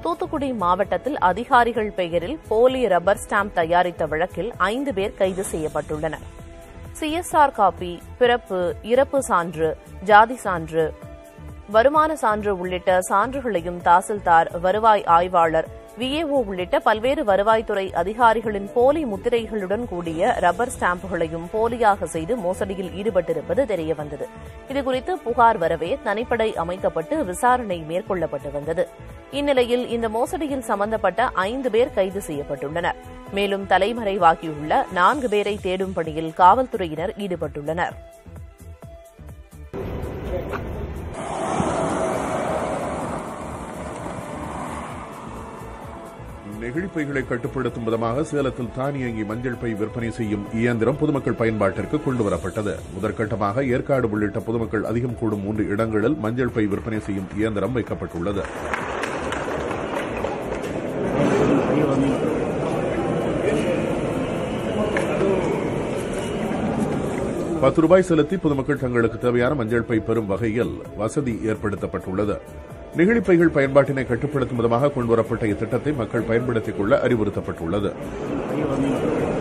தூத்துக்குடி மாவட்டத்தில் அதிகாரிகள் பெயரில் போலி ரப்பர் ஸ்டாம்ப் தயாரித்த வழக்கில் ஐந்து பேர் கைது செய்யப்பட்டுள்ளனர் சிஎஸ்ஆர் காப்பி பிறப்பு இறப்பு சான்று ஜாதி சான்று வருமான சான்று உள்ளிட்ட சான்றுகளையும் தாசில்தார் வருவாய் ஆய்வாளர் விஏஓ உள்ளிட்ட பல்வேறு வருவாய்த்துறை அதிகாரிகளின் போலி முத்திரைகளுடன் கூடிய ரப்பர் ஸ்டாம்புகளையும் போலியாக செய்து மோசடியில் ஈடுபட்டிருப்பது தெரியவந்தது இதுகுறித்து புகார் வரவே தனிப்படை அமைக்கப்பட்டு விசாரணை மேற்கொள்ளப்பட்டு வந்தது இந்நிலையில் இந்த மோசடியில் சம்பந்தப்பட்ட ஐந்து பேர் கைது செய்யப்பட்டுள்ளனர் மேலும் தலைமறைவாகியுள்ள நான்கு பேரை தேடும் பணியில் காவல்துறையினர் ஈடுபட்டுள்ளனர் நெகிழிப்பைகளை கட்டுப்படுத்தும் விதமாக சேலத்தில் தானியங்கி மஞ்சள் பை விற்பனை செய்யும் இயந்திரம் பொதுமக்கள் பயன்பாட்டிற்கு கொண்டுவரப்பட்டது முதற்கட்டமாக ஏற்காடு உள்ளிட்ட பொதுமக்கள் அதிகம் கூடும் மூன்று இடங்களில் மஞ்சள் பை விற்பனை செய்யும் இயந்திரம் வைக்கப்பட்டுள்ளது பத்து ரூபாய் செலுத்தி பொதுமக்கள் தங்களுக்கு தேவையான மஞ்சள் பை பெறும் வகையில் வசதி ஏற்படுத்தப்பட்டுள்ளது நெகிழிப்பைகள் பயன்பாட்டினை கட்டுப்படுத்தும் விதமாக கொண்டுவரப்பட்ட இத்திட்டத்தை மக்கள் பயன்படுத்திக் கொள்ள அறிவுறுத்தப்பட்டுள்ளது